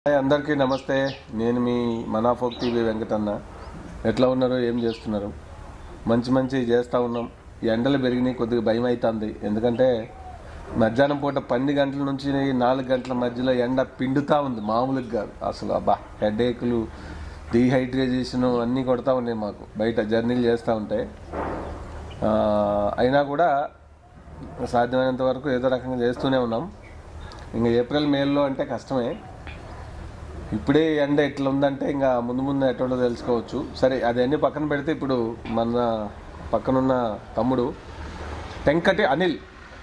Hi అందరికీ నమస్తే నేను మీ మనాఫోక్ టీవీ వెంకటన్న ఎట్లా ఉన్నారు ఏం చేస్తున్నారు మంచి మంచి చేస్తూ ఉన్నాం ఈ ఎండలు పెరిగినాయి కొద్దిగా భయం అవుతుంది ఎందుకంటే మధ్యాహ్నం పూట పన్నెండు గంటల నుంచి నాలుగు గంటల మధ్యలో ఎండ పిండుతూ ఉంది మామూలుగా కాదు అసలు అబ్బా హెడేక్లు డీహైడ్రేషన్ అన్నీ కొడతా ఉన్నాయి మాకు బయట జర్నీలు చేస్తూ ఉంటాయి ఆ, అయినా కూడా సాధ్యమైనంత వరకు ఏదో రకంగా చేస్తూనే ఉన్నాం ఇంకా ఏప్రిల్ మేలో అంటే కష్టమే ఇప్పుడే ఎండ ఎట్లా ఉందంటే ఇంకా ముందు ముందు ఎట్లా తెలుసుకోవచ్చు సరే అదన్నీ పక్కన పెడితే ఇప్పుడు మన పక్కనున్న తమ్ముడు టెంకటి అనిల్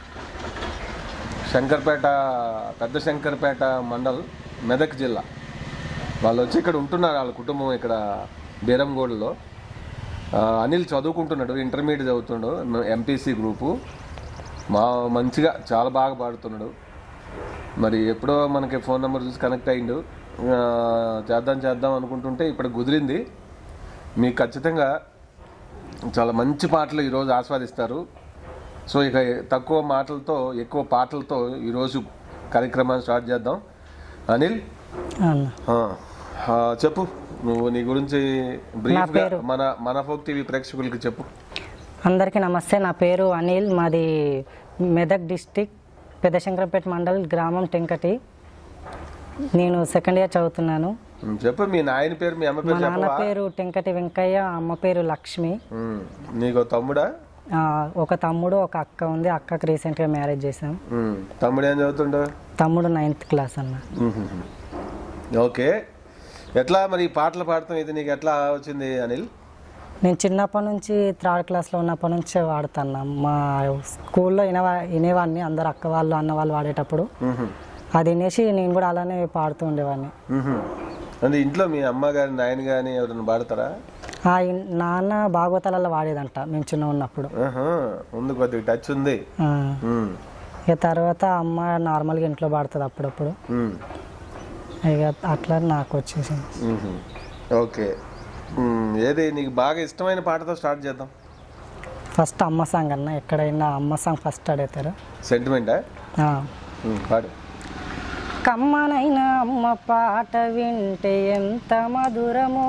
శంకర్పేట పెద్ద శంకర్పేట మండల్ మెదక్ జిల్లా వాళ్ళు వచ్చి ఇక్కడ ఉంటున్నారు వాళ్ళ కుటుంబం ఇక్కడ బీరంగోడ్లో ఆ, అనిల్ చదువుకుంటున్నాడు ఇంటర్మీడియట్ చదువుతున్నాడు ఎంపీసీ గ్రూపు మా మంచిగా చాలా బాగా పాడుతున్నాడు మరి ఎప్పుడో మనకి ఫోన్ నెంబర్ చూసి కనెక్ట్ అయ్యిండు ఆ, చేద్దాం చేద్దాం అనుకుంటుంటే ఇప్పుడు కుదిరింది మీకు ఖచ్చితంగా చాలా మంచి పాటలు ఈరోజు ఆస్వాదిస్తారు సో ఇక తక్కువ మాటలతో ఎక్కువ పాటలతో ఈరోజు కార్యక్రమాన్ని స్టార్ట్ చేద్దాం అనిల్ అన్న ఆ, ఆ, చెప్పు నువ్వు నీ గురించి బ్రీఫ్గా మన మన ఫోక్ టీవీ ప్రేక్షకులకి చెప్పు అందరికీ నమస్తే నా పేరు అనిల్ మాది మెదక్ డిస్టిక్ పెద్దశంకరపేట మండల్ గ్రామం టెంకటి నేను సెకండ్ ఇయర్ చదువుతున్నాను ఉమ్, చెప్పు మీ నాయన పేరు మీ అమ్మ మా పేరు నాన్న చెప్పవా పేరు టెంకటి వెంకయ్య అమ్మ పేరు లక్ష్మి ఉమ్, నీకు తమ్ముడా ఆ, ఒక తమ్ముడు ఒక అక్క ఉంది అక్కకి రీసెంట్గా మ్యారేజ్ చేసాం ఉమ్, తమ్ముడు ఏం చదువుతుండో తమ్ముడు నైన్త్ క్లాస్ అన్న మ్మ్. ఓకే ఎట్లా మరి ఈ పాటలు పాడతాం ఇది నీకు ఎట్లా వచ్చింది అనిల్ నేను చిన్నప్పటి నుంచి థర్డ్ క్లాస్లో ఉన్నప్పటి నుంచి వాడుతున్నా మా స్కూల్లో వినేవా వినేవాడిని అందరు అక్క వాళ్ళు అన్న వాళ్ళు వాడేటప్పుడు మ్మ్. అది వినేసి నేను కూడా అలానే పాడుతూ ఉండేవాడిని మ్మ్. అంటే ఇంట్లో మీ అమ్మ గారి నాయన కానీ ఎవరైనా పాడతారా ఆ ఇన్- నాన్న భాగవతాలలో వాడేదంట మేము చిన్న ఉన్నప్పుడు ఆహా, ఉంది కొద్దిగా టచ్ ఉంది ఆ, మ్మ్. ఇక తర్వాత అమ్మ నార్మల్గా ఇంట్లో పాడుతుంది అప్పుడప్పుడు మ్మ్. ఇక అట్లా నాకు వచ్చేసింది మ్మ్. ఓకే మ్మ్. ఏది నీకు బాగా ఇష్టమైన పాటతో స్టార్ట్ చేద్దాం ఫస్ట్ అమ్మ సాంగ్ అన్న ఎక్కడైనా అమ్మ సాంగ్ ఫస్ట్ అడుగుతారు సెంటిమెంటా ఆ. మ్మ్. పాడు కమ్మనైన అమ్మ పాట వింటే ఎంత మధురమో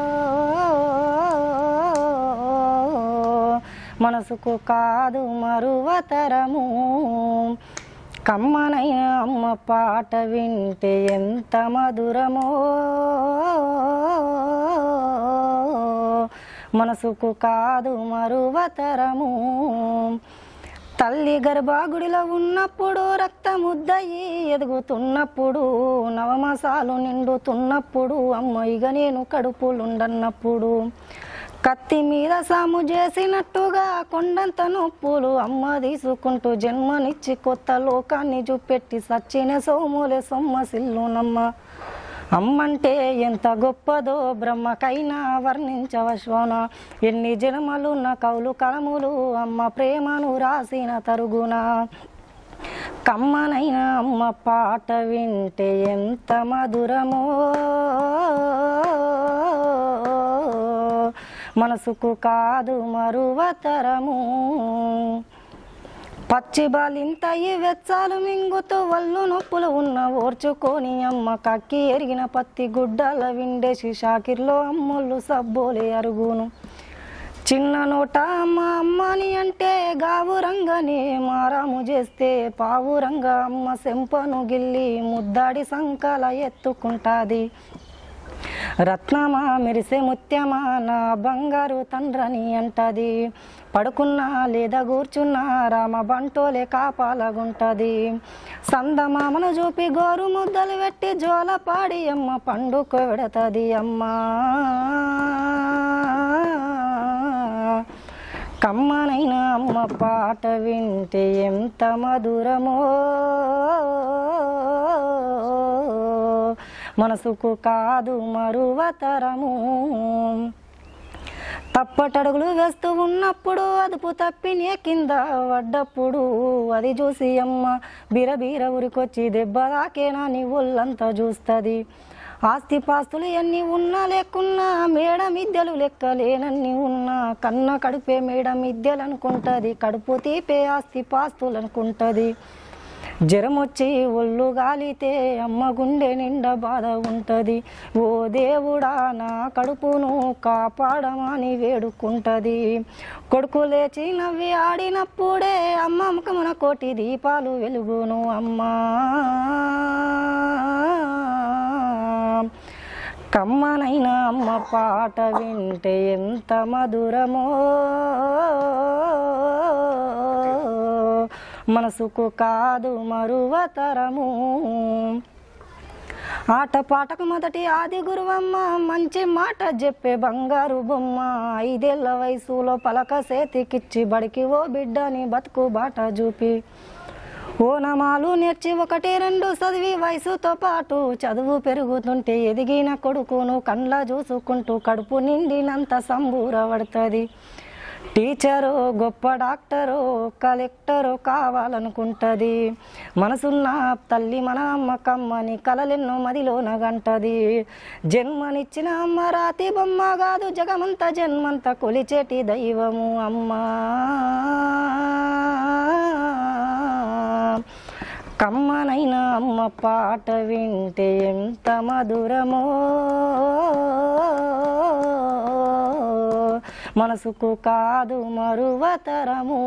మనసుకు కాదు మరువతరము కమ్మనైన అమ్మ పాట వింటే ఎంత మధురమో మనసుకు కాదు మరువతరము తల్లి గర్భాగుడిలో ఉన్నప్పుడు రక్తముద్దయి ఎదుగుతున్నప్పుడు నవమాసాలు నిండుతున్నప్పుడు అమ్మయిగా నేను కడుపులుండన్నప్పుడు కత్తి మీద సాము చేసినట్టుగా కొండంత నొప్పులు అమ్మ తీసుకుంటూ జన్మనిచ్చి కొత్త లోకాన్ని చూపెట్టి సచ్చిన సోములే సొమ్మసిల్లునమ్మ అమ్మంటే ఎంత గొప్పదో బ్రహ్మకైనా వర్ణించవశ్వన ఎన్ని జన్మలున్న కౌలు కలములు అమ్మ ప్రేమను రాసిన తరుగున కమ్మనైన అమ్మ పాట వింటే ఎంత మధురమో మనసుకు కాదు మరువతరము పచ్చి బాలింత ఈ వెచ్చాలు మింగుతూ వల్లు నొప్పులు ఉన్న ఓర్చుకొని అమ్మ కక్కి ఎరిగిన పత్తి గుడ్డల విండేసి షాకిర్లో అమ్ముళ్ళు సబ్బోలే అరుగును చిన్న నోట అమ్మ అమ్మని అంటే గావురంగనే మారాము చేస్తే పావురంగా అమ్మ సెంపను గిల్లి ముద్దాడి సంకల ఎత్తుకుంటాది రత్నమా మెరిసే ముత్యమా నా బంగారు తండ్రని అంటది పడుకున్నా లేదా కూర్చున్నా రామ బంటోలే కాపాలగుంటది సందమామను చూపి గోరు ముద్దలు పెట్టి జోల పాడి అమ్మ పండుకు పెడతది అమ్మా కమ్మనైన అమ్మ పాట వింటే ఎంత మధురమో మనసుకు కాదు మరువతరము తప్పటడుగులు వేస్తూ ఉన్నప్పుడు అదుపు తప్పినే కింద పడ్డప్పుడు అది చూసి అమ్మ బిరబీర ఉరికొచ్చి దెబ్బ దాకేనా నీ ఒళ్ళంతా చూస్తుంది ఆస్తి పాస్తులు ఎన్ని ఉన్నా లేకున్నా మేడ మిద్దెలు లెక్కలేనన్ని ఉన్నా కన్న కడుపే మేడ మిద్దెలు అనుకుంటుంది కడుపు తీపే ఆస్తి పాస్తులు అనుకుంటుంది జ్వరం వచ్చి ఒళ్ళు గాలితే అమ్మ గుండె నిండా బాధ ఉంటది ఓ దేవుడా నా కడుపును కాపాడమని వేడుకుంటది కొడుకు లేచి నవ్వి ఆడినప్పుడే అమ్మ ముఖమున కోటి దీపాలు వెలుగును అమ్మా కమ్మనైన అమ్మ పాట వింటే ఎంత మధురమో మనసుకు కాదు మరువతరము ఆట పాటకు మొదటి ఆది గురువమ్మ మంచి మాట చెప్పే బంగారు బొమ్మ ఐదేళ్ల వయసులో పలక సేతికిచ్చి బడికి ఓ బిడ్డని బతుకు బాట చూపి ఓనమాలు నేర్చి ఒకటి రెండు చదివి వయసుతో పాటు చదువు పెరుగుతుంటే ఎదిగిన కొడుకును కండ్ల చూసుకుంటూ కడుపు నిండినంత సంబూరపడుతుంది టీచరు గొప్ప డాక్టరు కలెక్టరు కావాలనుకుంటది మనసున్న తల్లి మన అమ్మకమ్మని కలలెన్నో మదిలోన గంటది జన్మనిచ్చిన అమ్మ రాతి బొమ్మ కాదు జగమంత జన్మంత కొలిచేటి దైవము అమ్మా కమ్మనైన అమ్మ పాట వింటే ఎంత మధురమో మనసుకు కాదు మరువతరము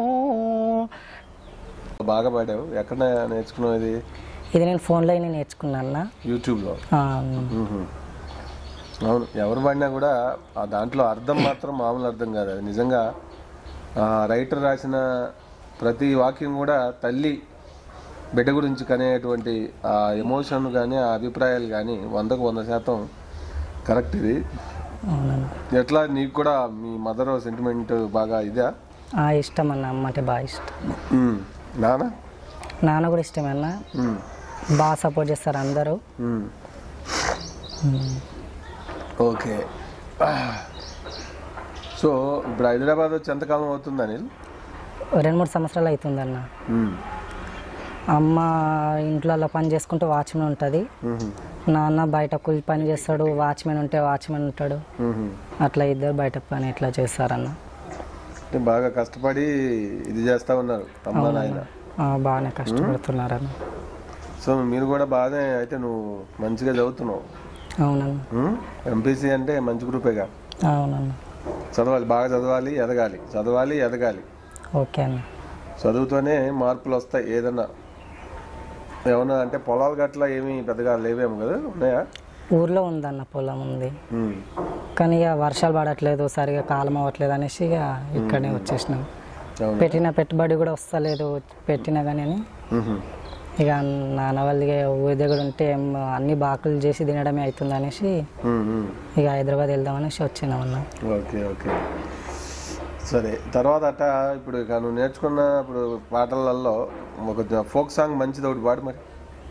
బాగా పాడావు ఎక్కడ నేర్చుకున్నావు ఇది ఇది నేను ఫోన్లో నేర్చుకున్నాను యూట్యూబ్లో మ్మ్. అవును ఎవరు పాడినా కూడా ఆ దాంట్లో అర్థం మాత్రం మామూలు అర్థం కాదు అది నిజంగా ఆ రైటర్ రాసిన ప్రతి వాక్యం కూడా తల్లి బిడ్డ గురించి కనేటువంటి ఆ ఎమోషన్ కానీ ఆ అభిప్రాయాలు కానీ వందకు వంద శాతం కరెక్ట్ ఇది అవునండి ఎట్లా నీకు కూడా మీ మదర్ సెంటిమెంట్ బాగా ఇదా ఆ, ఇష్టం అన్న అమ్మ అంటే బాగా ఇష్టం మ్మ్. నానా నాన్న కూడా ఇష్టమే అన్న మ్మ్. బాగా సపోర్ట్ చేస్తారు అందరూ మ్మ్. ఓకే సో ఇప్పుడు హైదరాబాద్ వచ్చి ఎంతకాలం అవుతుంది అనిల్ రెండు మూడు సంవత్సరాలు అవుతుందన్న మ్మ్. అమ్మ ఇంట్లో అలా పని చేసుకుంటూ వాచ్మెన్ ఉంటుంది మ్మ్. నాన్న బయట కూలి పని చేస్తాడు వాచ్మెన్ ఉంటే వాచ్మెన్ ఉంటాడు మ్మ్. అట్లా ఇద్దరు బయట పని ఇట్లా చేస్తారన్న అంటే బాగా కష్టపడి ఇది చేస్తా ఉన్నారు అమ్మ నాయన ఆ, బాగానే కష్టపడుతున్నారన్న సో మీరు కూడా బాగానే అయితే నువ్వు మంచిగా చదువుతున్నావు అవునన్న ఎంపీసీ అంటే మంచి గ్రూపేగా అవునన్న చదవాలి బాగా చదవాలి ఎదగాలి చదవాలి ఎదగాలి ఓకే అన్న చదువుతోనే మార్పులు వస్తాయి ఏదన్నా ఏమన్నా అంటే పొలాలు గట్ల ఏమీ పెద్దగా లేవేమో కదా ఉన్నాయా ఊర్లో ఉందన్న పొలం ఉంది మ్మ్. కానీ ఇక వర్షాలు పడట్లేదు సరిగా కాలం అవ్వట్లేదు అనేసి ఇక ఇక్కడనే వచ్చేసినాం అవును పెట్టిన పెట్టుబడి కూడా వస్తలేదు పెట్టినా కానీ అని మ్మ్. ఇక నాన్న వాళ్ళు ఇక ఊరి దగ్గర ఉంటే ఏం అన్ని బాకులు చేసి తినడమే అవుతుంది అనేసి మ్మ్. మ్మ్. ఇక హైదరాబాద్ వెళ్దాం అనేసి వచ్చినాం అన్న ఓకే ఓకే సరే తర్వాత అట్ట ఇప్పుడు ఇక నువ్వు నేర్చుకున్న ఇప్పుడు పాటలలో ఒక ఫోక్ సాంగ్ మంచిది ఒకటి పాడు మరి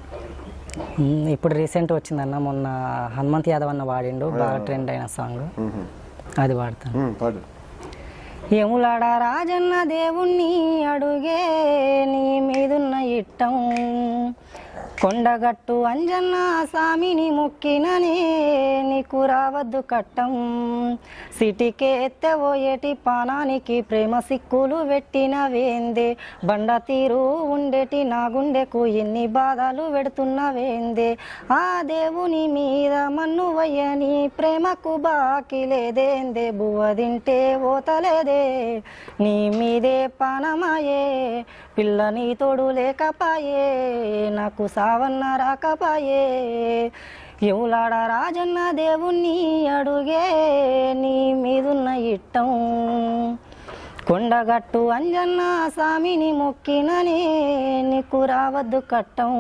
ఉమ్, ఇప్పుడు రీసెంట్ వచ్చిందన్న మొన్న హనుమంత్ యాదవ్ అన్న వాడిండు బాగా ట్రెండ్ అయిన సాంగ్ మ్మ్. అది వాడతాను మ్మ్. పాడు ఎములాడ రాజన్న దేవుణ్ణి అడుగే నీ మీదున్న ఇట్టం కొండగట్టు అంజన్న స్వామిని మొక్కిననే నీకు రావద్దు కట్టం సిటికే ఎత్తెవోయేటి పానానికి ప్రేమ సిక్కులు పెట్టిన వేందే బండ తీరు ఉండేటి నా గుండెకు ఎన్ని బాధలు పెడుతున్న వేందే ఆ దేవుని మీద మన్ను వయ్యని ప్రేమకు బాకి లేదేందే బువ్వ తింటే ఓతలేదే నీ మీదే పానమాయే పిల్ల నీ తోడు లేకపాయే నాకు సావన్న రాకపాయే ఎవలాడ రాజన్న దేవుణ్ణి అడుగే నీ మీదున్న ఇట్టం కొండగట్టు అంజన్న స్వామిని మొక్కిననే నీకు రావద్దు కట్టం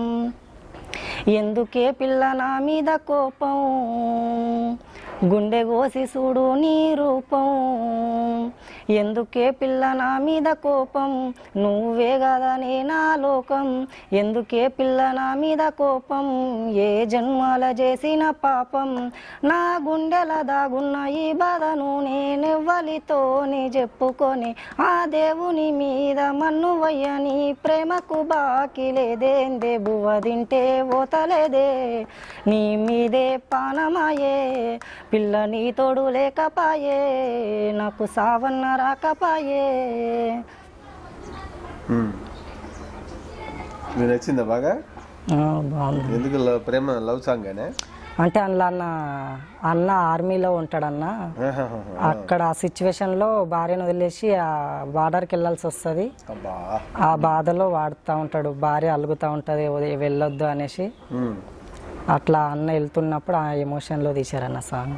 ఎందుకే పిల్ల నా మీద కోపం గుండె కోసి చూడు నీ రూపం ఎందుకే పిల్ల నా మీద కోపం నువ్వే కదనే నా లోకం ఎందుకే పిల్ల నా మీద కోపం ఏ జన్మల చేసిన పాపం నా గుండెల దాగున్న ఈ బాధను నేనెవ్వలితోని చెప్పుకొని ఆ దేవుని మీద మన్ను వయ్యని ప్రేమకు బాకి లేదేందే బువ్వ తింటే ఓతలేదే నీ మీదే పానమాయే పిల్ల నీ తోడు లేకపాయే నాకు సావన్న రాకపాయే మ్మ్. నీకు నచ్చిందా బాగా ఆ, బాగుంది ఎందుకు లవ్- ప్రేమ లవ్ సాంగ్ అనే అంటే అందులో అన్న అన్న ఆర్మీలో ఉంటాడన్న అక్కడ ఆ సిచ్యువేషన్లో భార్యను వదిలేసి ఆ బార్డర్కి వెళ్ళాల్సి వస్తుంది అబ్బా ఆ బాధలో వాడుతూ ఉంటాడు భార్య అలుగుతూ ఉంటుంది "వదిలి- వెళ్ళొద్దు అనేసి ఉమ్. అట్లా అన్న వెళ్తున్నప్పుడు ఆ ఎమోషన్లో తీశారన్న సాంగ్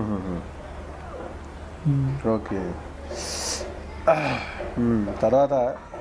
ఓకే ఉమ్, తర్వాత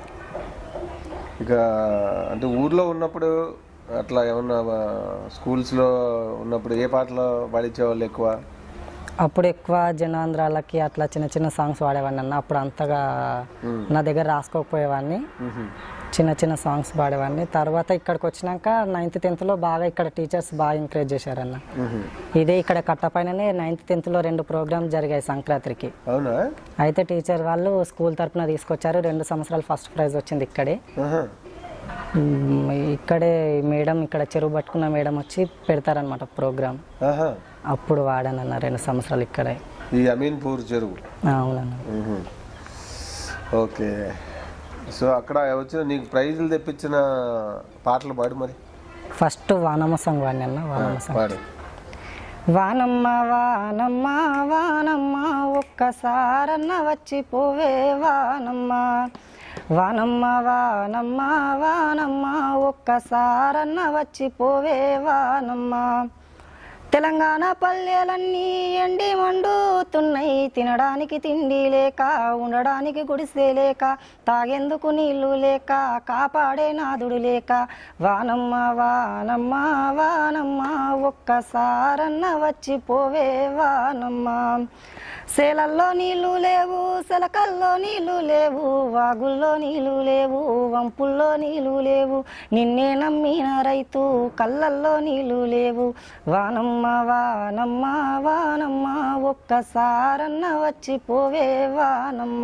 ఇక అంటే ఊర్లో ఉన్నప్పుడు అట్లా ఏమన్నా స్కూల్స్లో ఉన్నప్పుడు ఏ పాటలు పాడించేవాళ్ళు ఎక్కువ అప్పుడు ఎక్కువ జనాంధ్రాలకి అట్లా చిన్న చిన్న సాంగ్స్ వాడేవాడిని అన్న అప్పుడు అంతగా నా దగ్గర రాసుకోకపోయేవాడిని చిన్న చిన్న సాంగ్స్ పాడేవాడిని తర్వాత ఇక్కడికి వచ్చినాక నైన్త్ టెన్త్లో బాగా ఇక్కడ టీచర్స్ బాగా ఎంకరేజ్ చేశారన్న ఇదే ఇక్కడ కట్టపైననే నైన్త్ టెన్త్లో రెండు ప్రోగ్రామ్స్ జరిగాయి సంక్రాంతికి అవునా అయితే టీచర్ వాళ్ళు స్కూల్ తరపున తీసుకొచ్చారు రెండు సంవత్సరాలు ఫస్ట్ ప్రైజ్ వచ్చింది ఇక్కడే ఆహా. మ్, ఇక్కడే మేడం ఇక్కడ చెరువు పట్టుకున్న మేడం వచ్చి పెడతారనమాట ప్రోగ్రామ్ ఆహా. అప్పుడు వాడానన్న రెండు సంవత్సరాలు ఇక్కడే ఈ అమీన్పూర్ చెరువు అవునన్న మ్మ్. ఓకే సో అక్కడ వచ్చిన నీకు ప్రైజులు తెప్పించిన పాటలు పాడు మరి ఫస్ట్ వానమ్మ సాంగ్ వాడినన్న వానమ్మ సాంగ్ పాడు వానమ్మ వానమ్మ వానమ్మ ఒక్కసారన్న వచ్చి పోవే వానమ్మ వానమ్మ వానమ్మ వానమ్మ ఒక్కసారన్న వచ్చి పోవే వానమ్మ తెలంగాణ పల్లెలన్నీ ఎండి మండుతున్నాయి తినడానికి తిండి లేక ఉండడానికి గుడిసె లేక తాగేందుకు నీళ్లు లేక కాపాడే నాదుడు లేక వానమ్మ వానమ్మ వానమ్మ ఒక్కసారన్న వచ్చి పోవే వానమ్మ సేలల్లో నీళ్లు లేవు సెలకల్లో నీళ్లు లేవు వాగుల్లో నీళ్లు లేవు వంపుల్లో నీళ్లు లేవు నిన్నే నమ్మిన రైతు కళ్ళల్లో నీళ్లు లేవు వానమ్మ వానమ్మ వానమ్మ ఒక్కసారన్న వచ్చి పోవే వానమ్మ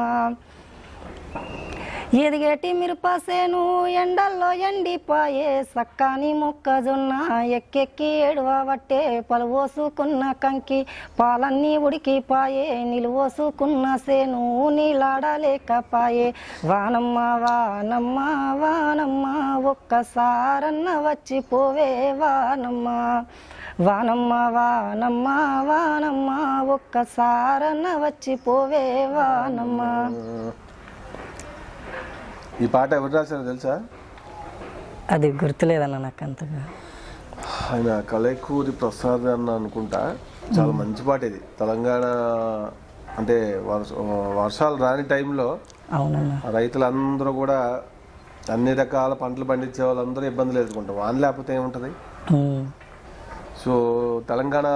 ఎదిగేటి మిరపసేను ఎండల్లో ఎండిపాయే సక్కాని మొక్కజొన్న ఎక్కెక్కి ఏడవబట్టే పలువోసుకున్న కంకి పాలన్నీ ఉడికిపాయే నిలువోసుకున్న సేను నీలాడలేకపాయే వానమ్మ వానమ్మ వానమ్మ ఒక్కసారన్న వచ్చి పోవే వానమ్మ వానమ్మ వానమ్మ వానమ్మ ఒక్కసారన్న వచ్చి పోవే వానమ్మ ఈ పాట ఎవరు రాశారో తెలుసా అది గుర్తులేదన్న నాకు అంతగా ఆయన కలైకూరి ప్రసాద్ అన్న అనుకుంటా చాలా మంచి పాట ఇది తెలంగాణ అంటే వర్ష వర్షాలు రాని టైంలో అవునన్న రైతులందరూ కూడా అన్ని రకాల పంటలు పండించే వాళ్ళందరూ ఇబ్బందులు ఎదుర్కొంటారు వాన లేకపోతే ఏముంటుంది ఉమ్. సో తెలంగాణ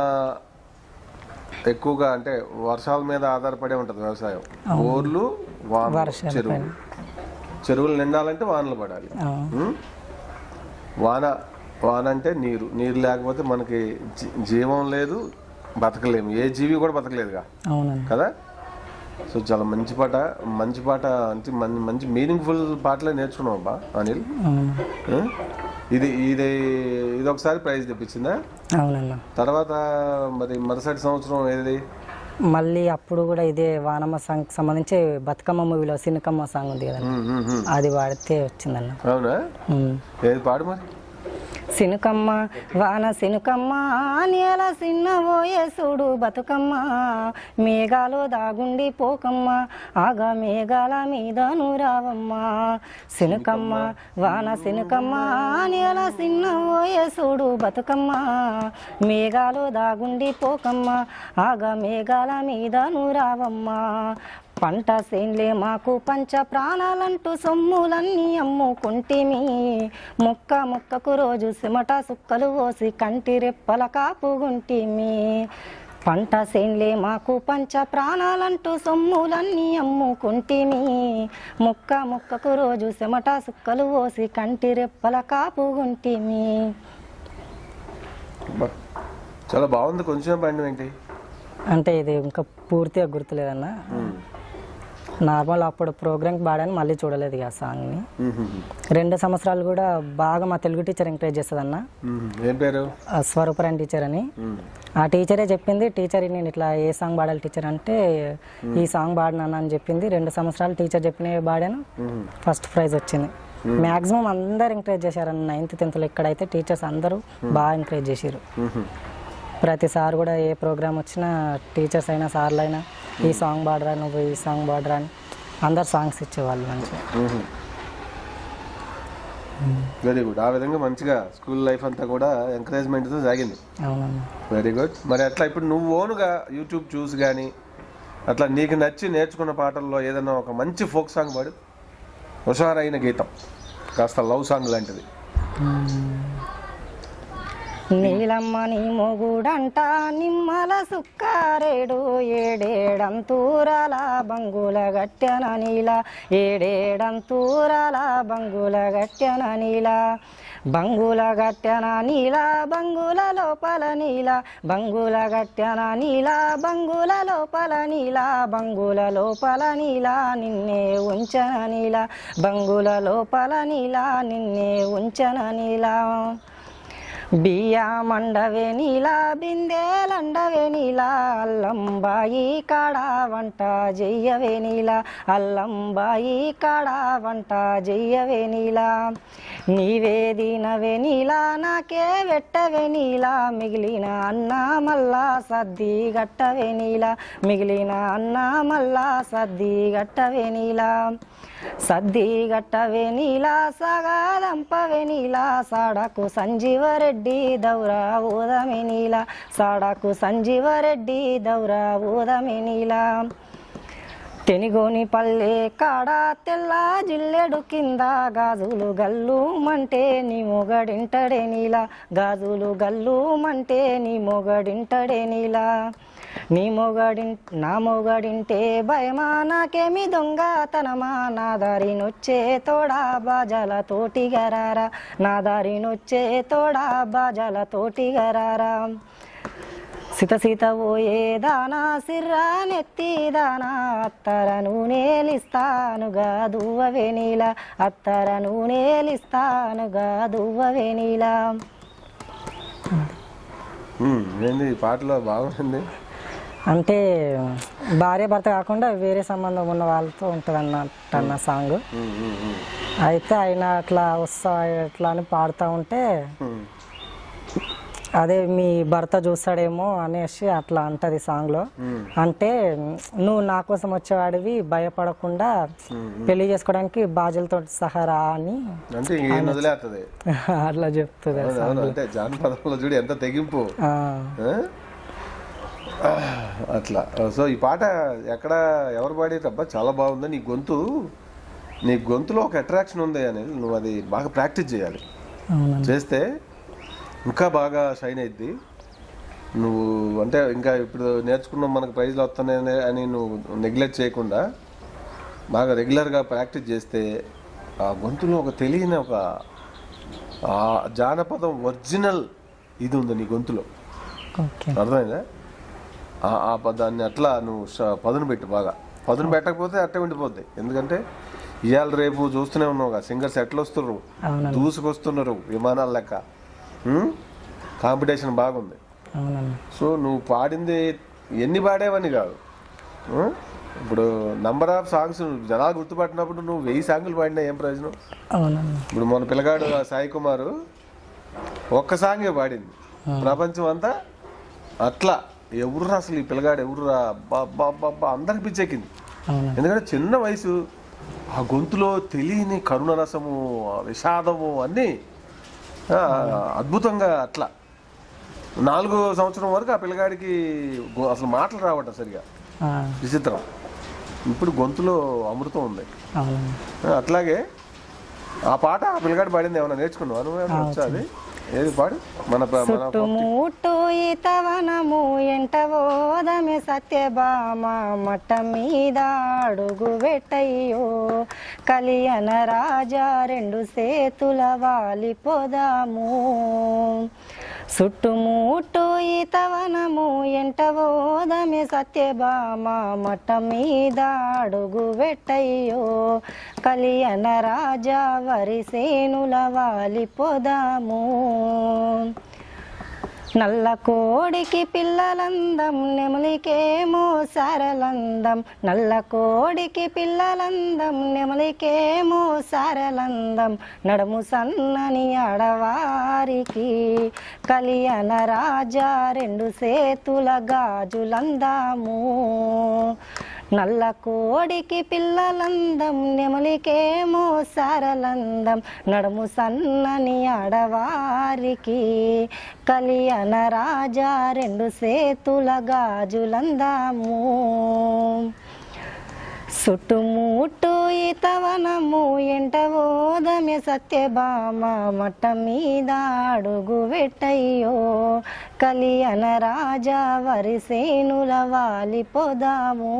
ఎక్కువగా అంటే వర్షాల మీద ఆధారపడే ఉంటుంది వ్యవసాయం బోర్లు వాన వర్షాల చెరువులు చెరువులు నిండాలంటే వానలు పడాలి ఆ, ఉం? వాన వాన అంటే నీరు నీరు లేకపోతే మనకి జీ- జీవం లేదు బతకలేము ఏ జీవి కూడా బతకలేదుగా అవునన్న కదా సో చాలా మంచి పాట మంచి పాట అంటే మన్- మంచి మీనింగ్ఫుల్ పాటలే నేర్చుకున్నాం అబ్బా అనిల్ అవును. ఉం? ఇది ఇది ఇది ఒకసారి ప్రైజ్ తెప్పించిందా అవునన్న తర్వాత మరి మరుసటి సంవత్సరం ఏది మళ్ళీ అప్పుడు కూడా ఇదే వానమ్మ సాంగ్ సంబంధించి బతుకమ్మ మూవీలో సినుకమ్మ సాంగ్ ఉంది కదా ఉం, ఉం, ఉం. అది వాడితే వచ్చిందన్న అవునా ఉమ్. ఏది పాడు మరి సినుకమ్మ వాన సినుకమ్మ నేల సిన్నబోయే చూడు బతుకమ్మ మేఘాలు దాగుండి పోకమ్మ ఆగా మేఘాల మీద రావమ్మ సినుకమ్మ వాన సినుకమ్మ నేల సిన్నబోయే చూడు బతుకమ్మ మేఘాలు దాగుండి పోకమ్మ ఆగా మేఘాల మీద రావమ్మ పంట సేన్లే మాకు పంచ ప్రాణాలంటూ సొమ్ములన్నీ అమ్ముకుంటిమి మొక్క మొక్కకు రోజు సిమట సుక్కలు పోసి కంటి రెప్పల కాపుగుంటిమి పంట సేన్లే మాకు పంచ ప్రాణాలంటూ సొమ్ములన్నీ అమ్ముకుంటిమి మొక్క మొక్కకు రోజు సిమట సుక్కలు పోసి కంటి రెప్పల కాపుగుంటిమి అబ్బా. చాలా బాగుంది కొంచెం పండు ఏంటి అంటే ఇది ఇంకా పూర్తిగా గుర్తులేదన్న నార్మల్ అప్పుడు ప్రోగ్రామ్కి పాడాను మళ్ళీ చూడలేదు ఇక ఆ సాంగ్ని రెండు సంవత్సరాలు కూడా బాగా మా తెలుగు టీచర్ ఎంకరేజ్ చేస్తుందన్న ఏం పేరు ఆ స్వరూపరాయణ టీచర్ అని ఉమ్. ఆ టీచరే చెప్పింది టీచర్ నేను ఇట్లా ఏ సాంగ్ పాడాలి టీచర్ అంటే ఈ సాంగ్ పాడినాను అని చెప్పింది రెండు సంవత్సరాలు టీచర్ చెప్పినవి పాడాను ఉమ్. ఫస్ట్ ప్రైజ్ వచ్చింది మ్యాక్సిమం అందరు ఎంకరేజ్ చేశారు నైన్త్ టెన్త్లో ఇక్కడైతే టీచర్స్ అందరూ బాగా ఎంకరేజ్ చేశారు మ్మ్. ప్రతిసారి కూడా ఏ ప్రోగ్రామ్ వచ్చినా టీచర్స్ అయినా సార్లు అయినా ఈ సాంగ్ పాడరా నువ్వు ఈ సాంగ్ పాడరా అని అందరు సాంగ్స్ ఇచ్చేవాళ్ళు మంచిగా వెరీ గుడ్ ఆ విధంగా మంచిగా స్కూల్ లైఫ్ అంతా కూడా ఎంకరేజ్మెంట్తో సాగింది అవునన్నా వెరీ గుడ్ మరి అట్లా ఇప్పుడు నువ్వు ఓనుగా యూట్యూబ్ చూసి కానీ అట్లా నీకు నచ్చి నేర్చుకున్న పాటల్లో ఏదైనా ఒక మంచి ఫోక్ సాంగ్ పాడు హుషారైన గీతం కాస్త లవ్ సాంగ్ లాంటిది నీలమ్మ నీ మొగుడంట నిమ్మల సుక్కారేడు ఏడేడంతూరాల బంగుల గట్టెన నీల ఏడేడంతూరాల బంగుల గట్టెన నీల బంగుల గట్టెన నీల బంగుల లోపల నీల బంగుల గట్టెన నీల బంగుల లోపల నీల బంగుల లోపల నీల నిన్నే ఉంచన నీల బంగుల లోపల నీల నిన్నే ఉంచన నీల బియ్య మండవే నీలా బిందెలండవే నీలా అల్లంబాయి కాడ వంట చెయ్యవే నీలా అల్లంబాయి కాడ వంట చెయ్యవే నీలా నీవే దీనవే నీలా నాకే వెట్టవే నీలా మిగిలిన అన్న మల్లా సద్ది గట్టవే నీలా మిగిలిన అన్న మల్లా సద్ది గట్టవే నీలా సద్ది గట్టవే నీలా సగాదంపవే నీలా సాడకు సంజీవరెడ్డి దౌరా ఊదమి నీలా సాడకు సంజీవరెడ్డి దౌరా ఊదమి నీలా తెనిగోని పల్లె కాడ తెల్ల జిల్లెడు కింద గాజులు గల్లు మంటే నీ మొగడింటడే నీలా గాజులు గల్లు మంటే నీ మొగడింటడే నీలా నీ మొగడి నా మొగడింటే భయమా నాకేమి దొంగతనమా నా దారినొచ్చే తోడా బాజాల తోటి గరారా నా దారినొచ్చే తోడా బాజాల తోటి గరారా సీత సీత ఓయే దానా సిర్రా నెత్తి దానా అత్తర నూనెలిస్తానుగా దువ్వవే నీల అత్తర నూనెలిస్తానుగా దువ్వవే నీల మ్మ్. ఏంది ఈ పాటలో బాగుంది అంటే భార్య భర్త కాకుండా వేరే సంబంధం ఉన్న వాళ్ళతో ఉంటుంది అన్నట్టు అన్న సాంగ్ మ్మ్, మ్మ్, మ్మ్. అయితే ఆయన అట్లా వస్తా ఎట్లా అని పాడుతూ ఉంటే మ్మ్. అదే మీ భర్త చూస్తాడేమో అనేసి అట్లా అంటది సాంగ్లో మ్మ్. అంటే నువ్వు నా కోసం వచ్చేవాడివి భయపడకుండా పెళ్లి చేసుకోవడానికి బాజలతో సహా రా అని అంటే ఏం వదిలేస్తుంది అట్లా చెప్తుంది అవును, అవును. అంటే జానపదంలో చూడు ఎంత తెగింపు ఆ, ఆ? అట్లా సో ఈ పాట ఎక్కడ ఎవరు పాడేటబ్బా చాలా బాగుంది నీ గొంతు నీ గొంతులో ఒక అట్రాక్షన్ ఉంది అనేది నువ్వు అది బాగా ప్రాక్టీస్ చేయాలి అవునండి చేస్తే ఇంకా బాగా షైన్ అయింది నువ్వు అంటే ఇంకా ఇప్పుడు నేర్చుకున్నాం మనకు ప్రైజ్లు వస్తున్నాయని అని నువ్వు నెగ్లెక్ట్ చేయకుండా బాగా రెగ్యులర్గా ప్రాక్టీస్ చేస్తే ఆ గొంతులో ఒక తెలియని ఒక ఆ జానపదం ఒరిజినల్ ఇది ఉంది నీ గొంతులో ఓకే అర్థమైందా ఆ- ఆ ప- దాన్ని అట్లా నువ్వు ష- పదును పెట్టు బాగా పదును పెట్టకపోతే అట్టే ఉండిపోద్ది ఎందుకంటే ఇవాళ రేపు చూస్తూనే ఉన్నావు సింగర్స్ ఎట్లా వస్తున్నారు అవునండి దూసుకొస్తున్నారు విమానాల లెక్క కాంపిటీషన్ బాగుంది అవునండి సో నువ్వు పాడింది ఎన్ని పాడేవని కాదు ఉం? ఇప్పుడు నంబర్ ఆఫ్ సాంగ్స్ జనాలు గుర్తుపట్టినప్పుడు నువ్వు వెయ్యి సాంగులు పాడినా ఏం ప్రయోజనం అవునండి ఇప్పుడు మన పిల్లగాడు ఆ సాయి కుమారు ఒక్క సాంగే పాడింది ప్రపంచం అంతా అట్లా ఎవర్రా అసలు ఈ పిల్లగాడు ఎవర్రా బాబా అందరికి పిచ్చెక్కింది అవునండి ఎందుకంటే చిన్న వయసు ఆ గొంతులో తెలియని కరుణ రసము ఆ విషాదము అన్నీ ఆ, అద్భుతంగా అట్లా నాలుగో సంవత్సరం వరకు ఆ పిల్లగాడికి గొ- అసలు మాటలు రావట సరిగా ఆ, విచిత్రం ఇప్పుడు గొంతులో అమృతం ఉంది అవునండి ఆ, అట్లాగే ఆ పాట ఆ పిల్లగాడు పాడింది ఏమైనా నేర్చుకున్నావు నువ్వు ఏమైనా వచ్చా అది ఏది పాడు మన ప- మన చుట్టుముట్టు ఈతవనము ఎంటవోదమి సత్యభామ మట్ట మీద అడుగు పెట్టయ్యో కలియన రాజా రెండు సేతుల వాలిపోదాము చుట్టుముట్టు ఈతవనము ఎంటవోదమి సత్యభామ మట్ట మీద అడుగు పెట్టయ్యో కలియన రాజా వరి సేనుల వాలిపోదాము నల్ల కోడికి పిల్లలందం నెమలికేమో సారలందం నల్ల కోడికి పిల్లలందం నెమలికేమో సారలందం నడుము సన్నని ఆడవారికి కలియన రాజా రెండు సేతుల గాజులందాము నల్ల కోడికి పిల్లలందం నెమలికేమో సారలందం నడుము సన్నని ఆడవారికి కలియన రాజా రెండు సేతుల గాజులందాము చుట్టుముట్టు ఈతవనము ఎంట ఓదమె సత్యభామ మట్ట మీద అడుగు పెట్టయ్యో కలియన రాజా వరిసేనుల వాలిపోదాము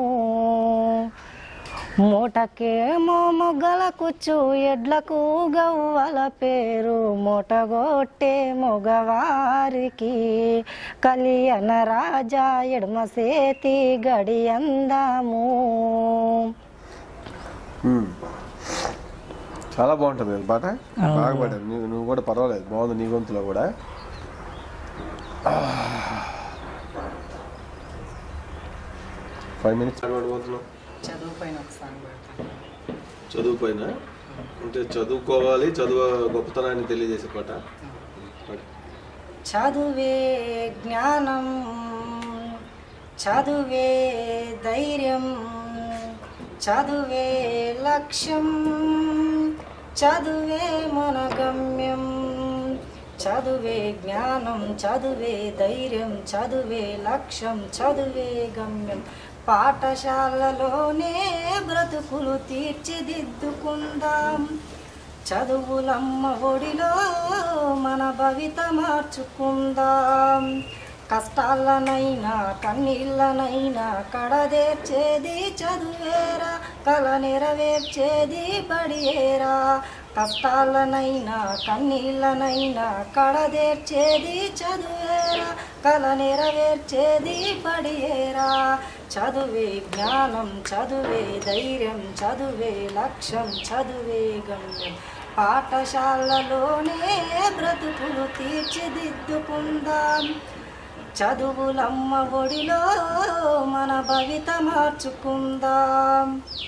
మూటకేమో మొగ్గల కుచ్చు ఎడ్లకు గవ్వల పేరు మూటగొట్టే మగవారికి కలియన రాజా ఎడమ సేతి గడి అందాము మ్మ్. చాలా బాగుంటుంది కదా పాట బాగా పాడావు నువ్వు నువ్వు కూడా పర్వాలేదు బాగుంది నీ గొంతులో కూడా ఫైవ్ మినిట్స్ పాడబోతున్నావు చదువు పైన ఒక సాంగ్ పెడతాను చదువు పైన అంటే చదువుకోవాలి చదువు గొప్పతనాన్ని తెలియజేసే పాట పాడు. చదువే జ్ఞానం చదువే ధైర్యం చదువే లక్ష్యం చదువే మన గమ్యం చదువే జ్ఞానం చదువే ధైర్యం చదువే లక్ష్యం చదువే గమ్యం పాఠశాలలోనే బ్రతుకులు తీర్చిదిద్దుకుందాం చదువులమ్మ ఒడిలో మన భవిత మార్చుకుందాం కష్టాలనైనా కన్నీళ్ళనైనా కడదేర్చేది చదువేరా కల నెరవేర్చేది బడియేరా కష్టాలనైనా కన్నీళ్ళనైనా కడదేర్చేది చదువేరా కల నెరవేర్చేది బడియేరా చదువే జ్ఞానం చదువే ధైర్యం చదువే లక్ష్యం చదువే గమ్యం పాఠశాలలోనే బ్రతుకులు తీర్చిదిద్దుకుందాం చదువులమ్మ ఒడిలో మన భవిత మార్చుకుందాం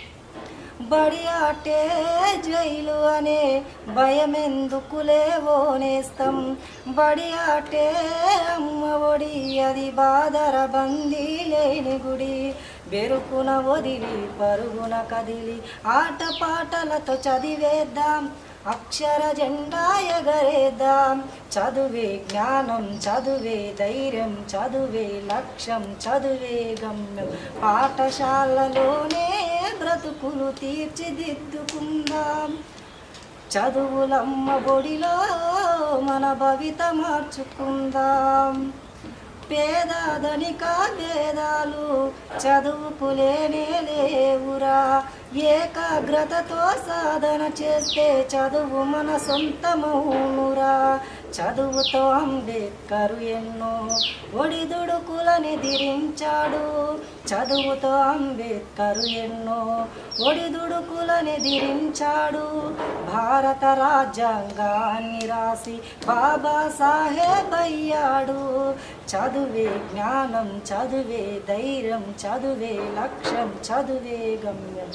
బడి ఆటే జైలు అనే భయమెందుకులే ఓనేస్తాం బడి ఆటే అమ్మ ఒడి అది బాదర బందీ లేని గుడి బెరుకున వదిలి పరుగున కదిలి ఆట పాటలతో చదివేద్దాం అక్షర జెండా ఎగరేద్దాం చదువే జ్ఞానం చదువే ధైర్యం చదువే లక్ష్యం చదువే గమ్యం పాఠశాలలోనే బ్రతుకులు తీర్చిదిద్దుకుందాం చదువులమ్మ ఒడిలో మన భవిత మార్చుకుందాం పేద ధనిక భేదాలు చదువుకులేనే లేవురా ఏకాగ్రతతో సాధన చేస్తే చదువు మన సొంతమౌనురా చదువుతో అంబేద్కరు ఎన్నో ఒడిదుడుకులని దిరించాడు చదువుతో అంబేద్కరు ఎన్నో ఒడిదుడుకులని దిరించాడు భారత రాజ్యాంగాన్ని రాసి బాబా సాహెబ్ అయ్యాడు చదువే జ్ఞానం చదువే ధైర్యం చదువే లక్ష్యం చదువే గమ్యం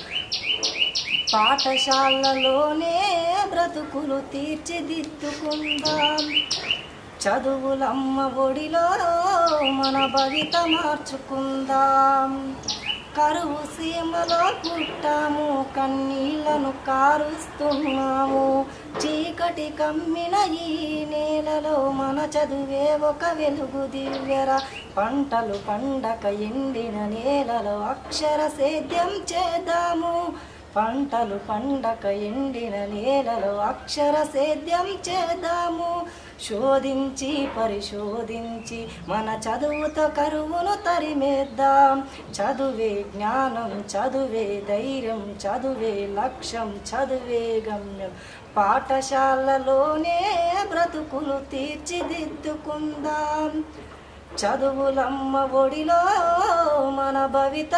పాఠశాలలోనే బ్రతుకులు తీర్చిదిద్దుకుందాం చదువులమ్మ ఒడిలో మన భవిత మార్చుకుందాం కరువు సీమలో పుట్టాము కన్నీళ్లను కారుస్తున్నాము చీకటి కమ్మిన ఈ నేలలో మన చదువే ఒక వెలుగు దివ్యర పంటలు పండక ఎండిన నేలలో అక్షర సేద్యం చేద్దాము పంటలు పండక ఎండిన నేలలో అక్షర సేద్యం చేద్దాము శోధించి పరిశోధించి మన చదువుతో కరువును తరిమేద్దాం చదువే జ్ఞానం చదువే ధైర్యం చదువే లక్ష్యం చదువే గమ్యం పాఠశాలలోనే బ్రతుకులు తీర్చిదిద్దుకుందాం చదువులమ్మ ఒడిలో మన భవిత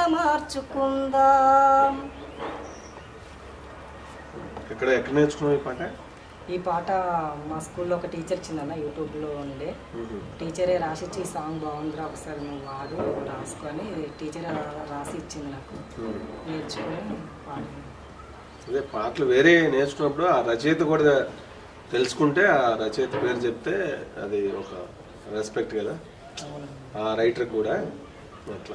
మార్చుకుందాం ఎక్కడ ఎక్కడ నేర్చుకున్నావు ఈ పాట ఈ పాట మా స్కూల్లో ఒక టీచర్ ఇచ్చిందన్న యూట్యూబ్లో ఉండే టీచరే రాసిచ్చి ఈ సాంగ్ బాగుందిరా ఒకసారి నువ్వు వాడు రాసుకొని టీచరే రా- రాసి ఇచ్చింది నాకు నేర్చుకొని పాడింది అదే పాటలు వేరే నేర్చుకున్నప్పుడు ఆ రచయిత కూడా తెలుసుకుంటే ఆ రచయిత పేరు చెప్తే అది ఒక రెస్పెక్ట్ కదా అవునండి ఆ రైటర్ కూడా అట్లా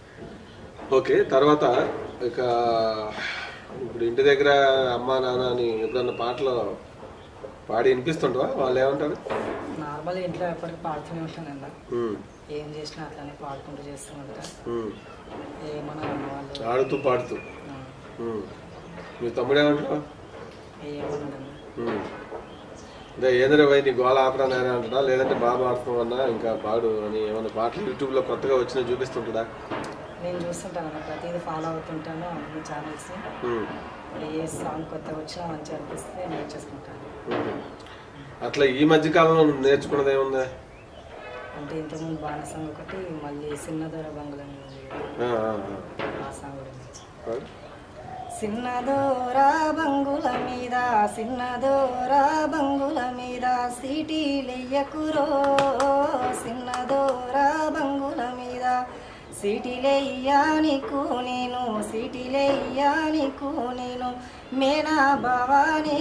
ఓకే తర్వాత ఇక ఇప్పుడు ఇంటి దగ్గర అమ్మా నాన్న అని ఎప్పుడన్నా పాటలు పాడి వినిపిస్తుంటావా వాళ్ళు ఏమంటారు నార్మల్ ఇంట్లో ఎప్పటికీ పాడుతూనే ఉంటానన్న ఉమ్, ఏం చేసినా అట్లానే పాడుకుంటూ చేస్తూ ఉంటా ఉమ్. ఏమన్నా అన్న వాళ్ళు ఆడుతూ పాడుతూ ఆ, ఉమ్. మీ తమ్ముడు ఏమంటాడు ఏమన్నాడన్న ఉమ్. అదే ఏంద్ర పోయి నీ గోళ ఆపరా నాయన అంటాడా లేదంటే బాగా ఆడుతున్నావన్నా ఇంకా పాడు అని ఏమన్నా పాటలు యూట్యూబ్లో కొత్తగా వచ్చినా చూపిస్తుంటాడా నేను చూస్తుంటాను ప్రతిదీ ఫాలో అవుతుంటాను అన్ని ఛానల్స్ ఉమ్, ఏ సాంగ్ కొత్తగా వచ్చినా మంచిగా అనిపిస్తే నేర్చేసుకుంటాను ఉమ్. అట్లా ఈ మధ్య కాలంలో నువ్వు నేర్చుకున్నది ఏముందా అంటే ఇంతకుముందు బాణ సాంగ్ ఒకటి మళ్ళీ సిన్నదొర బంగుళ ఆ, ఆ, ఆ. ఆ సాంగ్ కూడా నేర్చు. పాడు. సిన్నదోరా బంగుల మీద సిన్నదోరా బంగుల మీద సీటీలెయ్యకురో సిన్నదోరా బంగుల మీద సీటీలెయ్యా నీకు నేను సీటీలెయ్యా నీకు నేను మేనా బావానే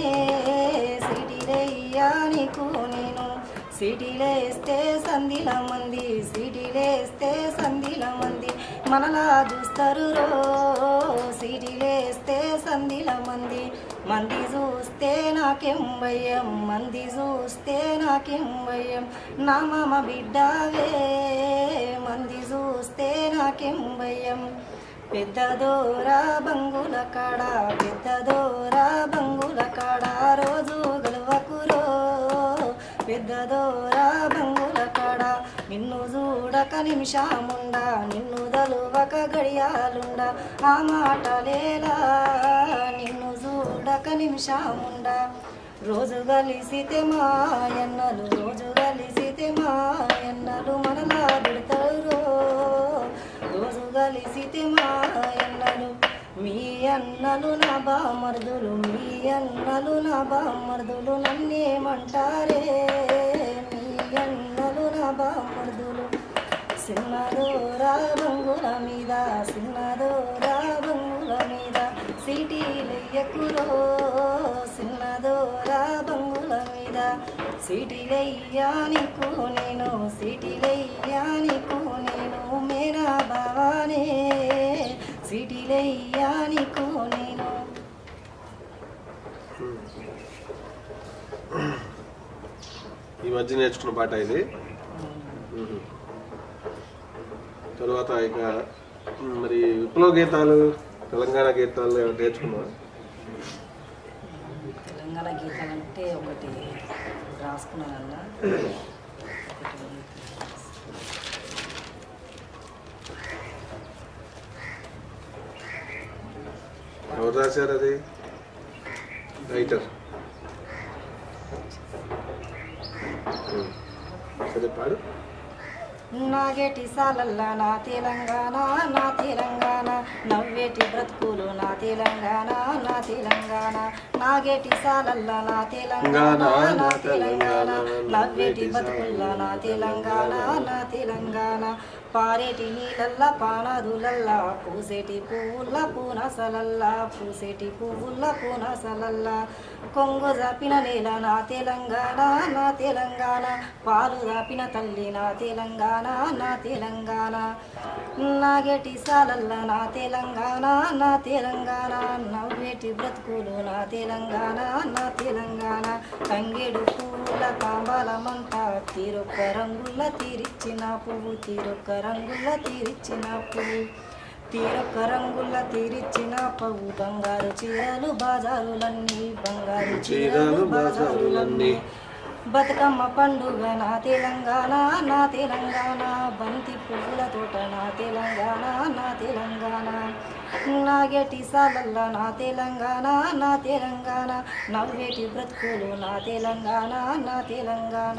సీటీలెయ్యా నీకు నేను సిటీలేస్తే సంధిల మంది సిటీలేస్తే సంధిల మంది మనలా చూస్తారు రో సిటీలేస్తే సంధిల మంది మంది చూస్తే నాకేం భయం మంది చూస్తే నాకేం భయం నా మామ బిడ్డవే మంది చూస్తే నాకేం భయం పెద్దదోరా బంగుల కాడ పెద్దదోరా బంగుల కాడ రోజు గెలవకురో పెద్దదోరా బంగుల కాడ నిన్ను చూడక నిమిషముండా నిన్ను దలువక గడియాలుండా ఆ మాటలేలా నిన్ను చూడక నిమిషముండా రోజు కలిసితే మాయన్నలు రోజు కలిసితే మాయన్నలు మనలా పెడతారు రోజు కలిసితే మాయన్నలు మీ అన్నలు నా బామర్దులు మీ అన్నలు నా బామర్దులు నన్నేమంటారే మీ అన్నలు నా బామర్దులు సిన్నదోరా బంగుల మీద సిన్నదోరా బంగుల మీద సిటీలెయ్యకురో సిన్నదోరా బంగుల మీద సిటీలెయ్యా నీకు నేను సిటీలెయ్యా నీకు నేను మేనా బావానే సిటీలెయ్యా నీకు నేను ఈ మధ్య నేర్చుకున్న పాట ఇది ఉహు. తర్వాత ఇక ఉమ్, మరి విప్లవ గీతాలు తెలంగాణ గీతాలు ఏమైనా నేర్చుకున్నావా తెలంగాణ గీతాలు అంటే ఒకటి రాసుకున్నానన్న ఒకటి ఎవరు రాశారు అది రైటర్ ఉమ్. సరే పాడు నాగేటి సాలల్లా నా తెలంగాణ నా తెలంగాణ నవ్వేటి బ్రతుకులు నా తెలంగాణ నా తెలంగాణ నాగేటి సాలల్లా నా తెలంగాణ నా తెలంగాణ నవ్వేటి బతుకుల్లా నా తెలంగాణ నా తెలంగాణ పారేటి నీళ్ళల్లా పానదులల్లా పూసేటి పువ్వుల్ల పూనసలల్లా పూసేటి పువ్వుల్ల పూనసలల్లా కొంగు జాపిన నేల నా తెలంగాణ నా తెలంగాణ పాలు దాపిన తల్లి నా తెలంగాణ నా తెలంగాణ నాగేటి సాలల్ల నా తెలంగాణ నా తెలంగాణ నవ్వేటి బ్రతుకులు నా తెలంగాణ నా తెలంగాణ తంగేడు పూల తాంబాలమంతా తీరొక్క రంగుల తీరిచ్చిన పువ్వు తీరొక్క రంగుల తీరిచ్చిన పువ్వు తీరొక్క రంగుల తీరిచ్చిన పువ్వు బంగారు చీరలు బాజారులన్నీ బంగారు చీరలు బాజారులన్నీ బతుకమ్మ పండుగ నా తెలంగాణ నా తెలంగాణ బంతి పువ్వుల తోట నా తెలంగాణ నా తెలంగాణ నాగేటి సాలల్ల నా తెలంగాణ నా తెలంగాణ నవ్వేటి బ్రతుకులు నా తెలంగాణ నా తెలంగాణ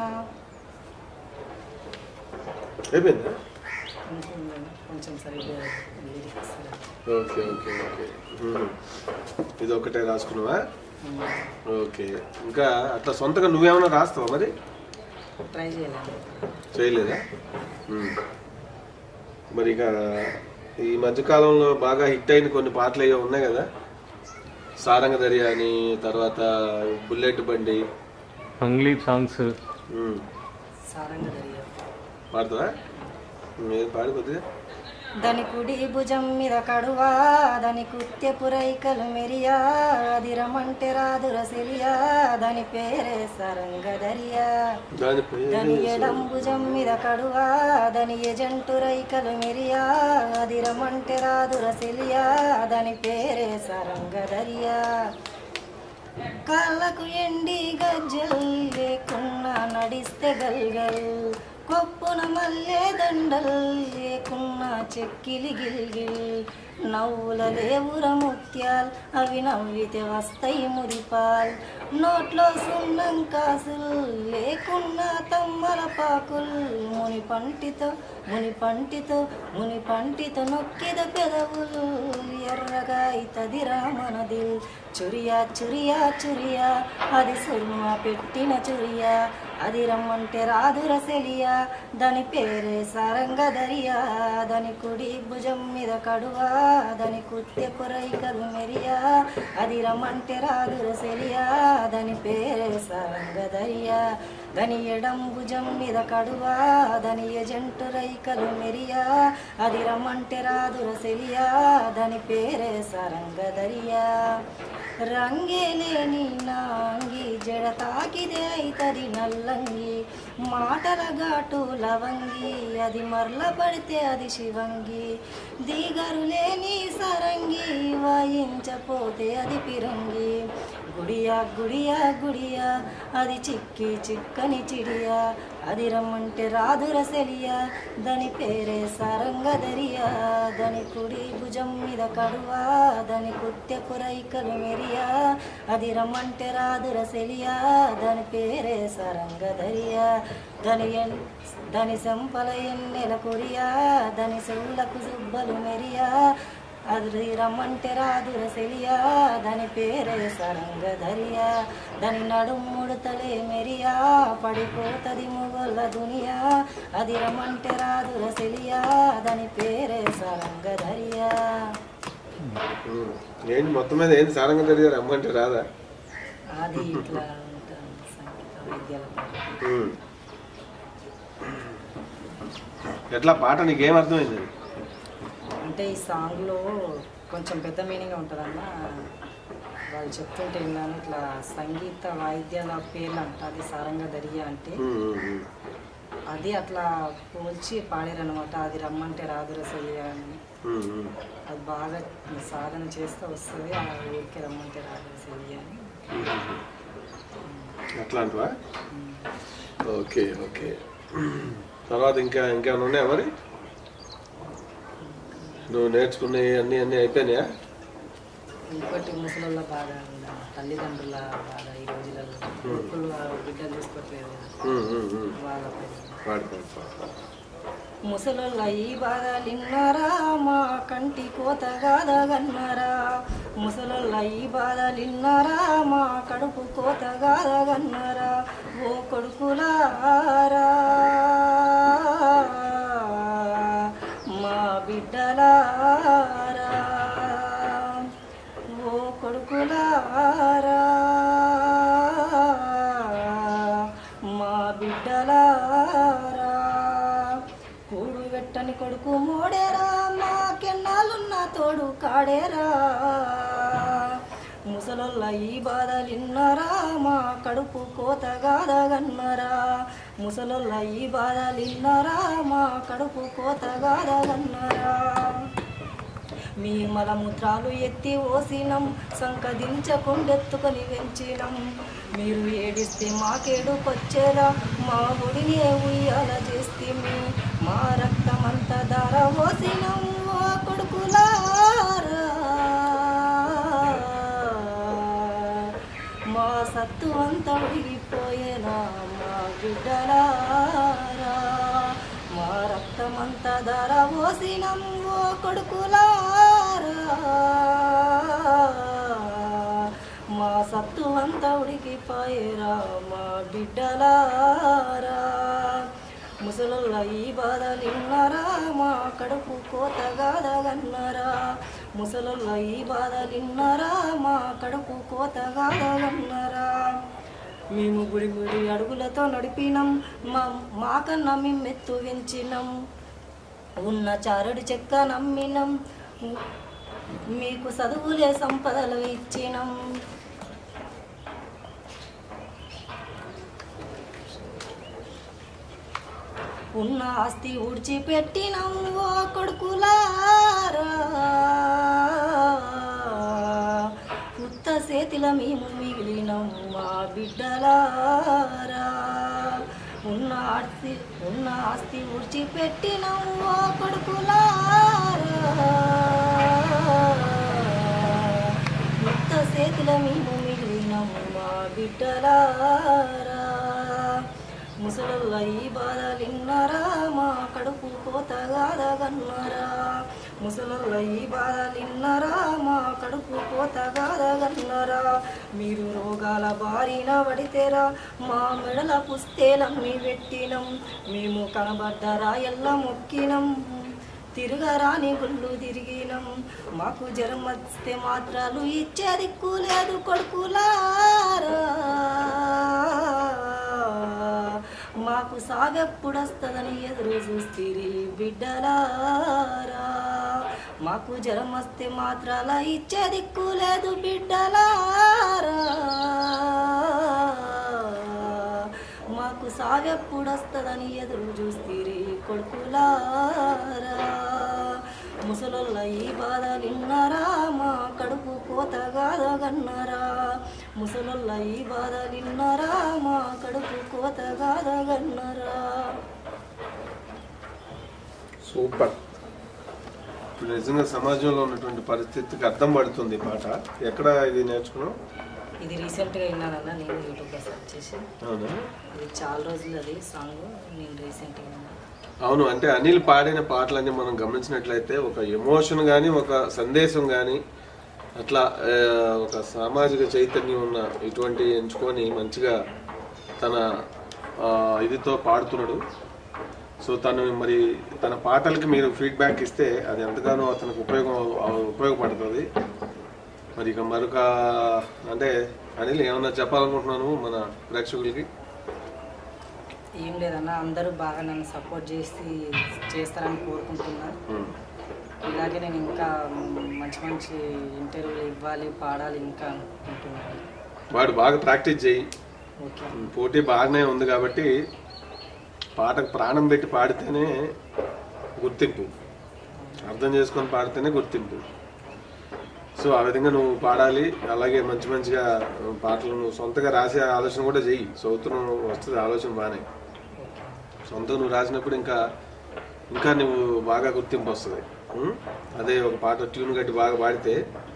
అయిపోయిందా అనుకుంది కొంచెం సరిగ్గా లిరిక్స్ ఓకే ఓకే ఓకే ఉహు. ఇది ఒకటే రాసుకున్నావా ఓకే ఇంకా అట్లా సొంతగా నువ్వేమైనా రాస్తావా మరి ట్రై చేయలేదు చేయలేదా ఉమ్. మరి ఇక ఈ మధ్యకాలంలో బాగా హిట్ అయిన కొన్ని పాటలు ఏవో ఉన్నాయి కదా సారంగ దర్యా అని తర్వాత బుల్లెట్ బండి మంగ్లీ సాంగ్స్ ఉమ్. సారంగ దర్యా పాడతావా మీరు పాడి కొద్దిగా దాని కుడి భుజం మీద కడువా దాని కుత్యపు రైకలు మెరియా అది రమంటే రాదుర సెలియా దాని పేరే సరంగదరియా దాని దాని పేరు ఎడం భుజం మీద కడువా దాని ఎజంటు రైకలు మెరియా అది రమంటే రాదుర సెలియా దాని పేరే సరంగదరియా కాళ్ళకు ఎండి గజ్జల్ లేకున్నా నడిస్తే గల్గల్ కొప్పున మల్లె దండల్ లేకున్నా చెక్కిలి గిల్గిల్ నవ్వుల లేవుర ముత్యాల్ అవి నవ్వితే వస్తాయి మురిపాల్ నోట్లో సున్నం కాసులు లేకున్నా తమ్మల పాకుల్ ముని పంటితో ముని పంటితో ముని పంటితో నొక్కిద పెదవులు ఎర్రగా ఇతది రామనది చురియా చురియా చురియా అది సుర్మ పెట్టిన చురియా అది రమ్మంటే రాదుర సెలియా దాని పేరే సారంగదరియా దాని కుడి భుజం మీద కడువా దాని కుత్తె పొరైకలు మెరియా అది రమ్మంటే రాదుర సెలియా దాని పేరే సారంగదరియా దాని ఎడం భుజం మీద కడువా దాని ఎజంటు రైకలు మెరియా అది రమ్మంటే రాదుర సెలియా దాని పేరే సారంగదరియా రంగే లేని నాంగి జడ తాకిదే అయితది నల్లంగి మాటల ఘాటు లవంగి అది మరల పడితే అది శివంగి దిగరు లేని సరంగి వాయించపోతే అది పిరంగి గుడియా గుడియా గుడియా అది చిక్కి చిక్కని చిడియా అది రమ్మంటే రాదుర సెలియా దాని పేరే సారంగదరియా దాని కుడి భుజం మీద కడువా దాని కుత్తె పురైకలు మెరియా అది రమ్మంటే రాదుర సెలియా దాని పేరే సారంగదరియా దాని ఎన్ దాని సంపల ఎన్నెల కొరియా దాని చెవులకు జుబ్బలు మెరియా అది రమ్మంటే రాదుర సెలియా దాని పేరే సరంగధరియా దాని నడుముడుతలే మెరియా పడిపోతది మొగల దునియా అది రమ్మంటే రాదుర సెలియా దాని పేరే సరంగధరియా ఉమ్. ఏంటి మొత్తం మీద ఏంటి సారంగా తెలియదు రమ్మంటే రాదా అది ఇట్లా ఉంటుంది సంగీత వైద్యాల పాట. ఉమ్. ఎట్లా పాట నీకేం అర్థమైంది అంటే ఈ సాంగ్లో కొంచెం పెద్ద మీనింగ్ ఉంటుందన్న వాళ్ళు చెప్తుంటే విన్నాను ఇట్లా సంగీత వాయిద్యాల పేర్లు అంట అది సారంగా దరియా అంటే ఉమ్, ఉమ్, ఉమ్. అది అట్లా పోల్చి పాడారనమాట అది రమ్మంటే రాదుర సెలియా అని ఉమ్, ఉమ్. అది బాగా సాధన చేస్తే వస్తుంది ఆ ఊరికి రమ్మంటే రాదుర సెలియా అని అట్లాంటివా ఓకే ఓకే తర్వాత ఇంకా ఇంకేమైనా ఉన్నాయా మరి నువ్వు నేర్చుకునే అన్ని అన్నీ అయిపోయినాయా ఇంకోటి ముసలోళ్ళ బాధ ఉందా? తల్లిదండ్రుల బాధ ఈ రోజులలో కొడుకులు ఆ బిడ్డలు చూసుకోవట్లేదు కదా. ఉమ్, ఉమ్, ఉమ్. వాళ్ళపై పాడు పాడు పాడు ముసలోళ్ళ ఈ బాధలిన్నారా మా కంటి కోత గాదగన్నారా ముసలోళ్ళ ఈ బాధలిన్నారా మా కడుపు కోత గాదగన్నారా ఓ కొడుకులారా మా బిడ్డలారా ఓ కొడుకులారా మా బిడ్డలారా కూడు పెట్టని కొడుకు మోడేరా మాకెన్నాళ్ళున్న తోడు కాడేరా ముసలొల్ల ఈ బాధలిన్నరా మా కడుపు కోత గాదగన్నరా ముసలొల్ల ఈ బాధలిన్నరా మా కడుపు కోత గాదగన్నరా మీ మలమూత్రాలు ఎత్తి ఓసినం సంకదించకుండెత్తుకొని వెంచినం మీరు ఏడిస్తే మాకేడుకొచ్చేలా మా ఒడిని ఉయ్యాల చేస్తే మా రక్తమంతా ధార ఓసినం ఓ కొడుకులారా మా సత్తు అంతా ఉడిగిపోయేనా మా బిడ్డలారా మా రక్తమంతా ధర పోసినం ఓ కొడుకులారా మా సత్తు అంతా ఉడికిపోయేరా మా బిడ్డలారా ముసలుల్ల ఈ బాధలిన్నరా మా కడుపు కోతగాదగన్నరా ముసలుల్ల ఈ బాధలిన్నరా మా కడుపు కోతగాదగన్నరా మేము గుడి గుడి అడుగులతో నడిపినాం మా మాకన్నా మేము మెత్తు వెంచినాం ఉన్న చారడు చెక్క నమ్మినం మీకు చదువులే సంపదలు ఇచ్చినం ఉన్న ఆస్తి ఊడ్చిపెట్టినం ఓ కొడుకులారా ఉత్త చేతిల మేము మిగిలినం మా బిడ్డలారా ఉన్న ఆస్తి ఉన్న ఆస్తి ఊడ్చిపెట్టినం ఓ కొడుకులారా ఉత్త చేతిల మేము మిగిలినం మా బిడ్డలారా ముసలుల్ల ఈ బాధలిన్నరా మా కడుపు కోతగాదగన్నరా ముసలుల్ల ఈ బాధలిన్నరా మా కడుపు కోతగాదగన్నరా మీరు రోగాల బారిన పడితేరా మా మెడల పుస్తేలమ్మి పెట్టినం మేము కనబడ్డరా ఎల్ల మొక్కినం తిరగరాని గుళ్ళు తిరిగినం మాకు జ్వరం వస్తే మాత్రాలు ఇచ్చే దిక్కు లేదు కొడుకులారా మాకు సాగెప్పుడొస్తుందని ఎదురు చూస్తీరి బిడ్డలారా మాకు జ్వరం వస్తే మాత్రాల ఇచ్చే దిక్కు లేదు బిడ్డలారా మాకు సాగెప్పుడొస్తుందని ఎదురు చూస్తీరి కొడుకులారా ముసలోళ్ళ ఈ బాధలిన్నరా మా కడుపు కోతగాదగన్నరా ముసలోళ్ళ ఈ బాధలిన్నరా మా కడుపు కోతగాదగన్నరా సూపర్ ఇప్పుడు నిజంగా సమాజంలో ఉన్నటువంటి పరిస్థితికి అర్థం పడుతుంది ఈ పాట ఎక్కడ ఇది నేర్చుకున్నావు ఇది రీసెంట్గా విన్నానన్న నేను యూట్యూబ్లో సెర్చ్ చేసి అవునా ఇది చాలా రోజులు అది సాంగ్ నేను రీసెంట్గా విన్నాను అవును అంటే అనిల్ పాడిన పాటలన్నీ మనం గమనించినట్లయితే ఒక ఎమోషన్ కానీ ఒక సందేశం కానీ అట్లా ఆ, ఒక సామాజిక చైతన్యం ఉన్న ఇటువంటి ఎంచుకొని మంచిగా తన ఆ, ఇదితో పాడుతున్నాడు సో తను మరి తన పాటలకి మీరు ఫీడ్బ్యాక్ ఇస్తే అది ఎంతగానో అతనికి ఉపయోగం అవ- ఉపయోగపడుతుంది మరి ఇక మరొక అంటే అనిల్ ఏమన్నా చెప్పాలనుకుంటున్నాను మన ప్రేక్షకులకి ఏం లేదన్న అందరూ బాగా నన్ను సపోర్ట్ చేసి చేస్తారని కోరుకుంటున్నాను ఉమ్. ఇలాగే నేను ఇంకా మంచి మంచి ఇంటర్వ్యూలు ఇవ్వాలి పాడాలి ఇంకా అనుకుంటున్నాను వాడు బాగా ప్రాక్టీస్ చేయి ఓకే పోటీ బాగానే ఉంది కాబట్టి పాటకు ప్రాణం పెట్టి పాడితేనే గుర్తింపు అర్థం చేసుకొని పాడితేనే గుర్తింపు సో ఆ విధంగా నువ్వు పాడాలి అలాగే మంచి మంచిగా పాటలు నువ్వు సొంతగా రాసే ఆలోచన కూడా చెయ్యి చదువుతున్నాం వస్తుంది ఆలోచన బాగానే సొంతంగా నువ్వు రాసినప్పుడు ఇంకా ఇంకా నువ్వు బాగా గుర్తింపు వస్తుంది ఉం? అదే ఒక పాట ట్యూన్ కట్టి బాగా పాడితే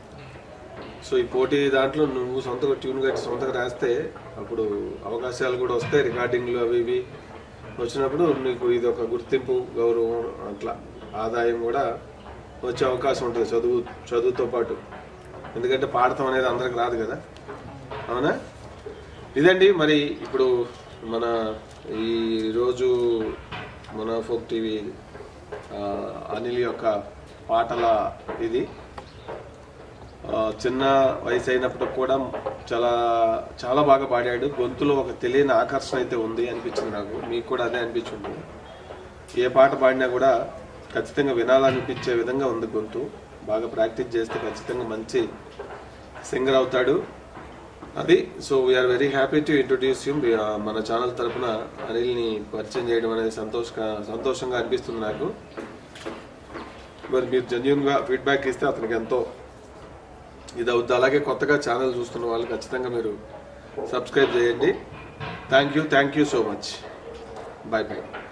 సో ఈ పోటీ దాంట్లో నువ్వు సొంతగా ట్యూన్ కట్టి సొంతగా రాస్తే అప్పుడు అవకాశాలు కూడా వస్తాయి రికార్డింగ్లు అవి ఇవి వచ్చినప్పుడు నీకు ఇది ఒక గుర్తింపు గౌరవం అట్లా ఆదాయం కూడా వచ్చే అవకాశం ఉంటుంది చదువు చదువుతో పాటు ఎందుకంటే పాడటం అనేది అందరికి రాదు కదా అవునా ఇదండి మరి ఇప్పుడు మన ఈ రోజు మన ఫోక్ టీవీ ఆ, అనిల్ యొక్క పాటల ఇది ఆ, చిన్న వయసు అయినప్పుడు కూడా చాలా చాలా బాగా పాడాడు గొంతులో ఒక తెలియని ఆకర్షణ అయితే ఉంది అనిపించింది నాకు మీకు కూడా అదే అనిపించింది ఏ పాట పాడినా కూడా ఖచ్చితంగా వినాలనిపించే విధంగా ఉంది గొంతు బాగా ప్రాక్టీస్ చేస్తే ఖచ్చితంగా మంచి సింగర్ అవుతాడు అది so we're very happy to introduce you మన ఛానల్ తరపున అనిల్ని పరిచయం చేయడం అనేది సంతోష సంతోషంగా అనిపిస్తుంది నాకు మరి మీరు జెన్యున్గా ఫీడ్బ్యాక్ ఇస్తే అతనికి ఎంతో ఇది అవుద్ది అలాగే కొత్తగా ఛానల్ చూస్తున్న వాళ్ళు ఖచ్చితంగా మీరు సబ్స్క్రైబ్ చేయండి thank you thank you so much bye bye